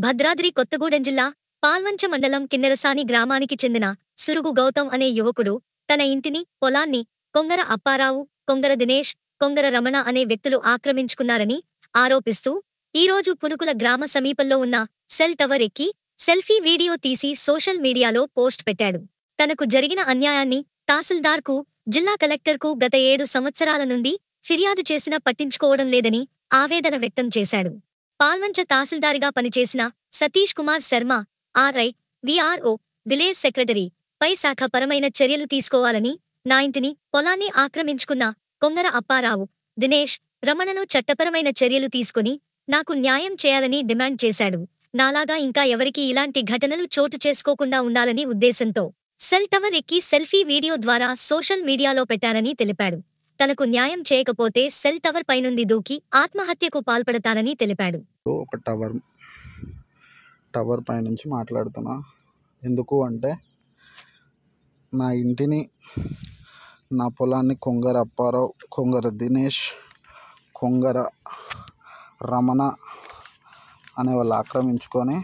భద్రాద్రి కొత్తగూడెం జిల్లా పాల్వంచ మండలం కిన్నెరసాని గ్రామానికి చెందిన సురుగు గౌతమ్ అనే యువకుడు తన ఇంటిని పొలాన్ని కొంగర అప్పారావు కొంగర దినేష్ కొంగర రమణ అనే వ్యక్తులు ఆక్రమించుకున్నారని ఆరోపిస్తూ ఈరోజు పునుకుల గ్రామ సమీపంలో ఉన్న సెల్ టవర్ ఎక్కి సెల్ఫీ వీడియో తీసి సోషల్ మీడియాలో పోస్ట్ పెట్టాడు తనకు జరిగిన అన్యాయాన్ని తహసీల్దార్కు జిల్లా కలెక్టర్కు గత ఏడు సంవత్సరాల నుండి ఫిర్యాదు చేసినా పట్టించుకోవడం లేదని ఆవేదన వ్యక్తం చేశాడు పాల్వంచ తహసీల్దారిగా పనిచేసిన Satish Kumar Sharma RI VRO village secretary పై శాఖపరమైన చర్యలు తీసుకోవాలని నా ఇంటిని పొలాన్ని ఆక్రమించుకున్న కొంగర అప్పారావు దినేష్ రమణను చట్టపరమైన చర్యలు తీసుకుని నాకు న్యాయం చేయాలని డిమాండ్ చేశాడు నాలాగా ఇంకా ఎవరికీ ఇలాంటి ఘటనలు చోటు చేసుకోకుండా ఉండాలని ఉద్దేశంతో సెల్ టవర్ ఎక్కి సెల్ఫీ వీడియో ద్వారా సోషల్ మీడియాలో పెట్టానని తెలిపాడు తనకు న్యాయం చేయకపోతే సెల్ టవర్ పైనుండి దూకి ఆత్మహత్యకు పాల్పడతానని తెలిపాడు ఒక టవర్ టవర్ పైనుంచి మాట్లాడుతున్నా ఎందుకు అంటే నా ఇంటిని నా పొలాన్ని కొంగర అప్పారావు కొంగర దినేష్ కొంగర రమణ అనే వాళ్ళు ఆక్రమించుకొని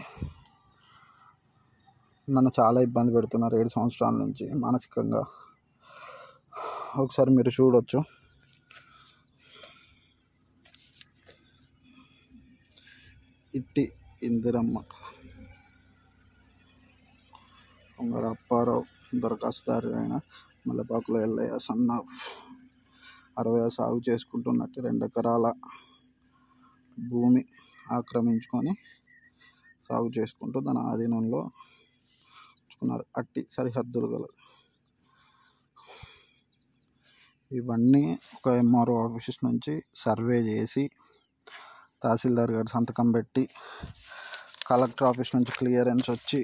నన్ను చాలా ఇబ్బంది పెడుతున్నారు ఏడు సంవత్సరాల నుంచి మానసికంగా ఒకసారి మీరు చూడొచ్చు ఇట్టి ఇందిరమ్మ కొంగర అప్పారావు దరఖాస్తుదారు అయిన మల్లపాకుల ఎల్లయ్య సన్ ఆఫ్ అరవై సాగు చేసుకుంటున్నట్టు రెండు ఎకరాల భూమి ఆక్రమించుకొని సాగు చేసుకుంటూ తన ఆధీనంలో ఉంచుకున్నారు అట్టి సరిహద్దులు గల ఇవన్నీ ఒక ఎంఆర్ఓ ఆఫీస్ నుంచి సర్వే చేసి తహసీల్దార్ గారు సంతకం పెట్టి కలెక్టర్ ఆఫీస్ నుంచి క్లియరెన్స్ వచ్చి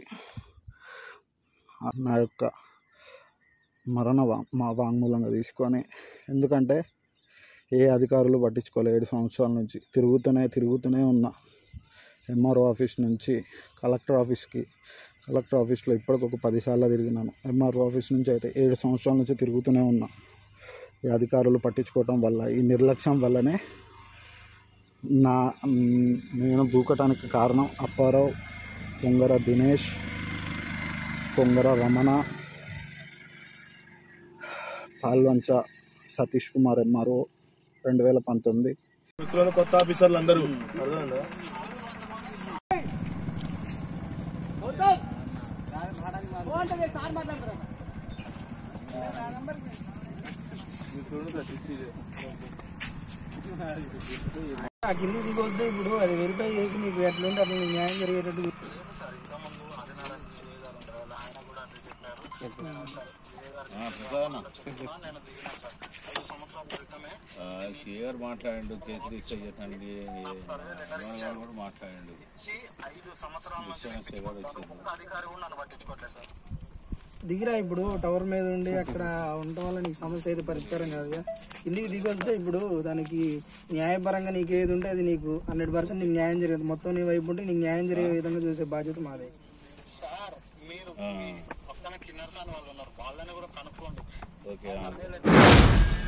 నా యొక్క మరణ వా మా వాంగ్మూలంగా తీసుకొని ఎందుకంటే ఏ అధికారులు పట్టించుకోలేదు ఏడు సంవత్సరాల నుంచి తిరుగుతూనే తిరుగుతూనే ఉన్నా ఎంఆర్ఓ ఆఫీస్ నుంచి కలెక్టర్ ఆఫీస్కి కలెక్టర్ ఆఫీస్లో ఇప్పటికి ఒక పదిసార్లు తిరిగినాను ఎంఆర్ఓ ఆఫీస్ నుంచి అయితే ఏడు సంవత్సరాల నుంచి తిరుగుతూనే ఉన్నా ఈ అధికారులు పట్టించుకోవటం వల్ల ఈ నిర్లక్ష్యం వల్లనే నా మ్, నేను దూకటానికి కారణం అప్పారావు పొంగర దినేష్ పొంగర రమణ పాల్వంచ సతీష్ కుమార్ ఎంఆర్ఓ రెండు వేల పంతొమ్మిది మిత్రులు కొత్త ఆఫీసర్లు అందరూ అర్థమైందా ఆ కింది దిగి వస్తే ఇప్పుడు అది వెరిఫై చేసి నీకు ఎట్లుంటే అట్లా నీకు న్యాయం జరిగేటట్టు సిఏ గారు మాట్లాడండు కేసు రిజిస్టర్ చేస్తానికి గారు కూడా మాట్లాడండు విషయం గారు వచ్చింది దిగిరా ఇప్పుడు టవర్ మీద ఉండి అక్కడ ఉండటం వల్ల నీకు సమస్య అయితే పరిష్కారం కాదుగా కిందికి దిగి వస్తే ఇప్పుడు దానికి న్యాయపరంగా నీకు ఏది ఉంటే అది నీకు హండ్రెడ్ పర్సెంట్ నీకు న్యాయం జరిగేది మొత్తం నీ వైపు ఉంటే నీకు న్యాయం జరిగే విధంగా చూసే బాధ్యత మాదే ఓకే